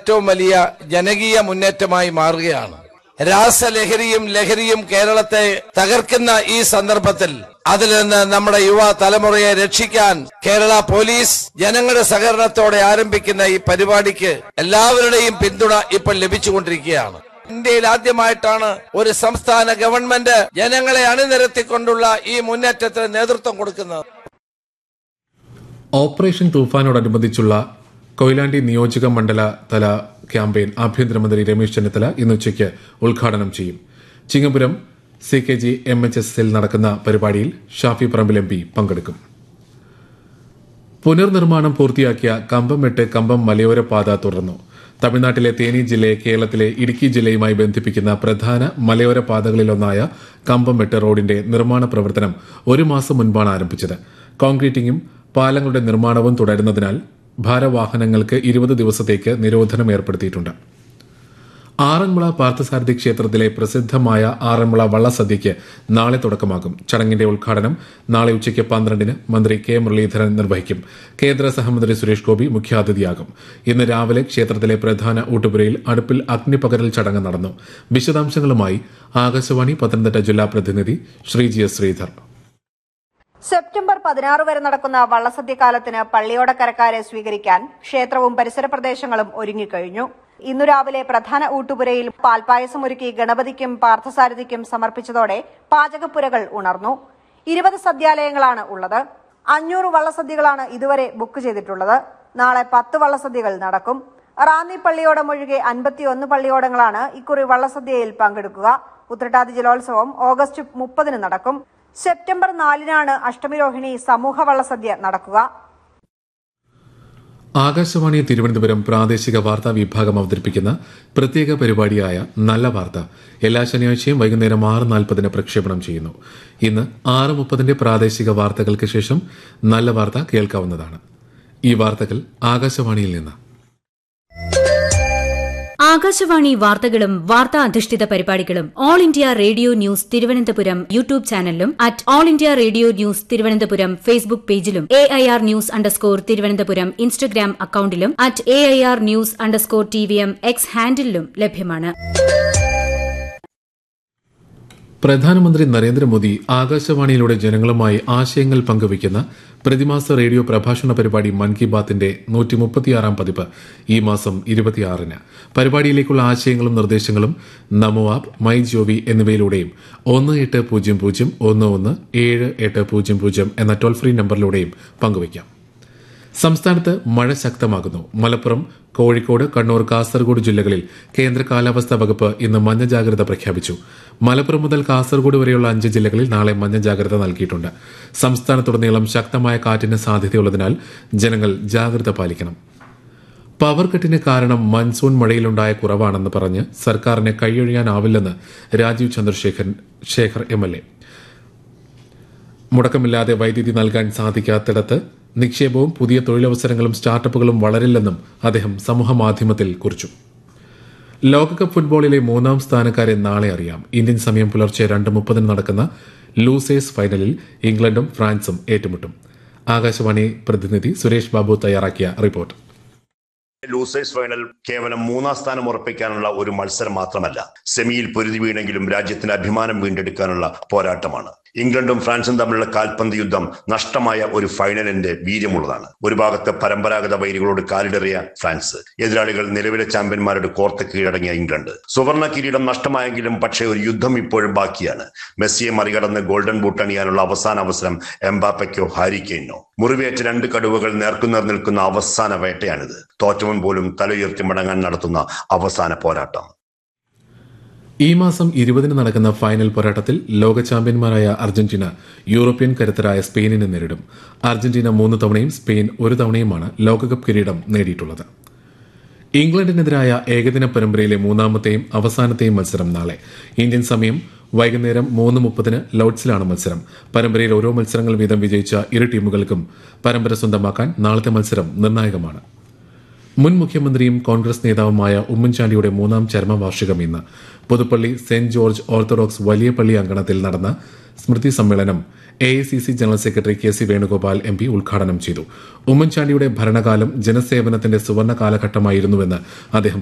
ഏറ്റവും വലിയ ജനകീയ മുന്നേറ്റമായി മാറുകയാണ് രാസലഹരിയും ലഹരിയും കേരളത്തെ തകർക്കുന്ന ഈ സന്ദർഭത്തിൽ അതിൽ നിന്ന് നമ്മുടെ യുവ തലമുറയെ രക്ഷിക്കാൻ കേരള പോലീസ് ജനങ്ങളുടെ സഹകരണത്തോടെ ആരംഭിക്കുന്ന ഈ പരിപാടിക്ക് എല്ലാവരുടെയും പിന്തുണ ഇപ്പോൾ ലഭിച്ചുകൊണ്ടിരിക്കുകയാണ് ഇന്ത്യയിൽ ആദ്യമായിട്ടാണ് ഒരു സംസ്ഥാന ഗവൺമെന്റ് ജനങ്ങളെ അണിനിരത്തിക്കൊണ്ടുള്ള ഈ മുന്നേറ്റത്തിന് നേതൃത്വം കൊടുക്കുന്നത് ഓപ്പറേഷൻ തൂഫാനോടനുബന്ധിച്ചുള്ള കൊയിലാണ്ടി നിയോജക മണ്ഡല തല ക്യാമ്പയിൻ ആഭ്യന്തരമന്ത്രി രമേശ് ചെന്നിത്തല ഇന്ന് ഉച്ചയ്ക്ക് ഉദ്ഘാടനം ചെയ്യും Chingapuram C K G M H S L നടക്കുന്ന പരിപാടിയിൽ ഷാഫി പറമ്പിൽ എം പി പങ്കെടുക്കും പുനർനിർമ്മാണം പൂർത്തിയാക്കിയ കമ്പംമെട്ട് കമ്പം മലയോര പാത തുടർന്നു തമിഴ്നാട്ടിലെ തേനി ജില്ലയെ കേരളത്തിലെ ഇടുക്കി ജില്ലയുമായി ബന്ധിപ്പിക്കുന്ന പ്രധാന മലയോര പാതകളിലൊന്നായ കമ്പംമെട്ട് റോഡിന്റെ നിർമ്മാണ പ്രവർത്തനം ഒരു മാസം മുൻപാണ് ആരംഭിച്ചത് കോൺക്രീറ്റിംഗും പാലങ്ങളുടെ നിർമ്മാണവും തുടരുന്നതിനാൽ ഭാരവാഹനങ്ങൾക്ക് ഇരുപത് ദിവസത്തേക്ക് നിരോധനം ഏർപ്പെടുത്തിയിട്ടുണ്ട് ആറന്മുള പാർത്ഥസാരഥി ക്ഷേത്രത്തിലെ പ്രസിദ്ധമായ ആറന്മുള വള്ളസദ്യയ്ക്ക് നാളെ തുടക്കമാകും ചടങ്ങിന്റെ ഉദ്ഘാടനം നാളെ ഉച്ചയ്ക്ക് പന്ത്രണ്ടിന് മന്ത്രി കെ മുരളീധരൻ നിർവഹിക്കും കേന്ദ്ര സഹമന്ത്രി സുരേഷ് ഗോപി മുഖ്യാതിഥിയാകും ഇന്ന് രാവിലെ ക്ഷേത്രത്തിലെ പ്രധാന ഊട്ടുപുരയിൽ അടുപ്പിൽ അഗ്നിപകരൽ ചടങ്ങ് നടന്നു വിശദാംശങ്ങളുമായി ആകാശവാണി പത്തനംതിട്ട ജില്ലാ പ്രതിനിധി ശ്രീജി എസ് ശ്രീധർ സെപ്റ്റംബർ പതിനാറ് വരെ നടക്കുന്ന വള്ളസദ്യകാലത്തിന് പള്ളിയോടക്കരക്കാരെ സ്വീകരിക്കാൻ ക്ഷേത്രവും പരിസര പ്രദേശങ്ങളും ഒരുങ്ങിക്കഴിഞ്ഞു ഇന്നു രാവിലെ പ്രധാന ഊട്ടുപുരയിൽ പാൽപായസം ഒരുക്കി ഗണപതിക്കും പാർത്ഥസാരഥിക്കും സമർപ്പിച്ചതോടെ പാചകപ്പുരകൾ ഉണർന്നു ഇരുപത് സദ്യാലയങ്ങളാണ് ഉള്ളത് അഞ്ഞൂറ് വള്ളസദ്യകളാണ് ഇതുവരെ ബുക്ക് ചെയ്തിട്ടുള്ളത് നാളെ പത്ത് വള്ളസദ്യകൾ നടക്കും റാന്നി പള്ളിയോടം ഒഴികെ അൻപത്തിയൊന്ന് പള്ളിയോടങ്ങളാണ് ഇക്കുറി വള്ളസദ്യയിൽ പങ്കെടുക്കുക ഉത്രട്ടാതി ജലോത്സവം ഓഗസ്റ്റ് മുപ്പതിന് നടക്കും സെപ്റ്റംബർ നാലിനാണ് അഷ്ടമിരോഹിണി സമൂഹ വള്ളസദ്യ നടക്കുക ആകാശവാണി തിരുവനന്തപുരം പ്രാദേശിക വാർത്താ വിഭാഗം അവതരിപ്പിക്കുന്ന പ്രത്യേക പരിപാടിയായ നല്ല വാർത്ത എല്ലാ ശനിയാഴ്ചയും വൈകുന്നേരം ആറ് നാൽപ്പതിന് പ്രക്ഷേപണം ചെയ്യുന്നു ഇന്ന് ആറ് മുപ്പതിന്റെ പ്രാദേശിക വാർത്തകൾക്ക് ശേഷം നല്ല വാർത്ത കേൾക്കാവുന്നതാണ് ഈ വാർത്തകൾ ആകാശവാണിയിൽ നിന്ന് ആകാശവാണി വാർത്തകളും വാർത്താ അധിഷ്ഠിത പരിപാടികളും all India radio news Thiruvananthapuram YouTube ചാനലിലും at all India radio news Thiruvananthapuram Facebook പേജിലും A I R news underscore Thiruvananthapuram Instagram അക്കൌണ്ടിലും at A I R news underscore T V M X ഹാൻഡിലും ലഭ്യമാണ് പ്രധാനമന്ത്രി നരേന്ദ്രമോദി ആകാശവാണിയിലൂടെ ജനങ്ങളുമായി ആശയങ്ങൾ പങ്കുവയ്ക്കുന്ന പ്രതിമാസ റേഡിയോ പ്രഭാഷണ പരിപാടി മൻ കി ബാത്തിന്റെ നൂറ്റി മുപ്പത്തിയാറാം പതിപ്പ് ഈ മാസം ഇരുപത്തിയാറിന് പരിപാടിയിലേക്കുള്ള ആശയങ്ങളും നിർദ്ദേശങ്ങളും നമോ ആപ്പ് മൈ ജോവി എന്നിവയിലൂടെയും ഒന്ന് എട്ട് പൂജ്യം പൂജ്യം ഒന്ന് ഒന്ന് ഏഴ് എട്ട് പൂജ്യം പൂജ്യം എന്ന ടോൾ ഫ്രീ നമ്പറിലൂടെയും പങ്കുവയ്ക്കാം സംസ്ഥാനത്ത് മഴ ശക്തമാകുന്നു മലപ്പുറം കോഴിക്കോട് കണ്ണൂർ കാസർഗോഡ് ജില്ലകളിൽ കേന്ദ്ര കാലാവസ്ഥാ വകുപ്പ് ഇന്ന് മഞ്ഞ ജാഗ്രത പ്രഖ്യാപിച്ചു മലപ്പുറം മുതൽ കാസർഗോഡ് വരെയുള്ള അഞ്ച് ജില്ലകളിൽ നാളെ മഞ്ഞ ജാഗ്രത നൽകിയിട്ടുണ്ട് സംസ്ഥാനത്തുടനീളം ശക്തമായ കാറ്റിന് സാധ്യതയുള്ളതിനാൽ ജനങ്ങൾ ജാഗ്രത പാലിക്കണം പവർ കട്ടിന് കാരണം മൺസൂൺ മഴയിലുണ്ടായ കുറവാണെന്ന് പറഞ്ഞ് സർക്കാരിന് കൈയൊഴിയാനാവില്ലെന്ന് Rajeev Chandrasekharan Shekhar M L A മുടക്കമില്ലാതെ വൈദ്യുതി നൽകാൻ സാധിക്കാത്തിടത്ത് നിക്ഷേപവും പുതിയ തൊഴിലവസരങ്ങളും സ്റ്റാർട്ടപ്പുകളും വളരില്ലെന്നും അദ്ദേഹം സമൂഹമാധ്യമത്തിൽ കുറിച്ചു ലോകകപ്പ് ഫുട്ബോളിലെ മൂന്നാം സ്ഥാനക്കാരെ നാളെ അറിയാം ഇന്ത്യൻ സമയം പുലർച്ചെ രണ്ട് മുപ്പതിന് നടക്കുന്ന ലൂസേഴ്സ് ഫൈനലിൽ ഇംഗ്ലണ്ടും ഫ്രാൻസും ഏറ്റുമുട്ടും ആകാശവാണി പ്രതിനിധി സുരേഷ് ബാബു തയ്യാറാക്കിയ റിപ്പോർട്ട് ലൂസേഴ്സ് ഫൈനൽ കേവലം മൂന്നാം സ്ഥാനം ഉറപ്പിക്കാനുള്ള ഒരു മത്സരം മാത്രമല്ല സെമിയിൽ പൊരുതി വീണെങ്കിലും രാജ്യത്തിന് അഭിമാനം വീണ്ടെടുക്കാനുള്ള പോരാട്ടമാണ് ഇംഗ്ലണ്ടും ഫ്രാൻസും തമ്മിലുള്ള കാൽപന്ത് യുദ്ധം നഷ്ടമായ ഒരു ഫൈനലിന്റെ വീര്യമുള്ളതാണ് ഒരു ഭാഗത്ത് പരമ്പരാഗത വൈരികളോട് കാലിടറിയ ഫ്രാൻസ് എതിരാളികൾ നിലവിലെ ചാമ്പ്യന്മാരുടെ കോർത്ത് കീഴടങ്ങിയ ഇംഗ്ലണ്ട് സുവർണ കിരീടം നഷ്ടമായെങ്കിലും പക്ഷേ ഒരു യുദ്ധം ഇപ്പോഴും ബാക്കിയാണ് മെസ്സിയെ മറികടന്ന് ഗോൾഡൻ ബൂട്ട് അണിയാനുള്ള അവസാന അവസരം എംബാപ്പയ്ക്കോ ഹാരിക്കെയിനോ മുറിവേറ്റ രണ്ട് കടുവകൾ നേർക്കുനേർ നിൽക്കുന്ന അവസാന വേട്ടയാണിത് തോറ്റവൻ പോലും തലയുയർത്തി മടങ്ങാൻ നടത്തുന്ന അവസാന പോരാട്ടം ഈ മാസം ഇരുപതിന് നടക്കുന്ന ഫൈനൽ പോരാട്ടത്തിൽ ലോക ചാമ്പ്യന്മാരായ അർജന്റീന യൂറോപ്യൻ കരുത്തരായ സ്പെയിനിനെ നേരിടും അർജന്റീന മൂന്ന് തവണയും സ്പെയിൻ ഒരു തവണയുമാണ് ലോകകപ്പ് കിരീടം നേടിയിട്ടുള്ളത് ഇംഗ്ലണ്ടിനെതിരായ ഏകദിന പരമ്പരയിലെ മൂന്നാമത്തെയും അവസാനത്തെയും മത്സരം നാളെ ഇന്ത്യൻ സമയം വൈകുന്നേരം മൂന്ന് മുപ്പതിന് ലോഡ്സിലാണ് മത്സരം പരമ്പരയിൽ ഓരോ മത്സരങ്ങൾ വീതം വിജയിച്ച ഇരു ടീമുകൾക്കും പരമ്പര സ്വന്തമാക്കാൻ നാളത്തെ മത്സരം നിർണായകമാണ് മുൻ മുഖ്യമന്ത്രിയും കോൺഗ്രസ് നേതാവുമായ ഉമ്മൻചാണ്ടിയുടെ മൂന്നാം ചരമവാർഷികം ഇന്ന് പുതുപ്പള്ളി സെന്റ് ജോർജ് ഓർത്തഡോക്സ് വലിയ പള്ളി അങ്കണത്തിൽ നടന്ന സ്മൃതി സമ്മേളനം A general secretary K C Venugopal M P ഉദ്ഘാടനം ചെയ്തു ഉമ്മൻചാണ്ടിയുടെ ഭരണകാലം ജനസേവനത്തിന്റെ സുവർണ കാലഘട്ടമായിരുന്നുവെന്ന് അദ്ദേഹം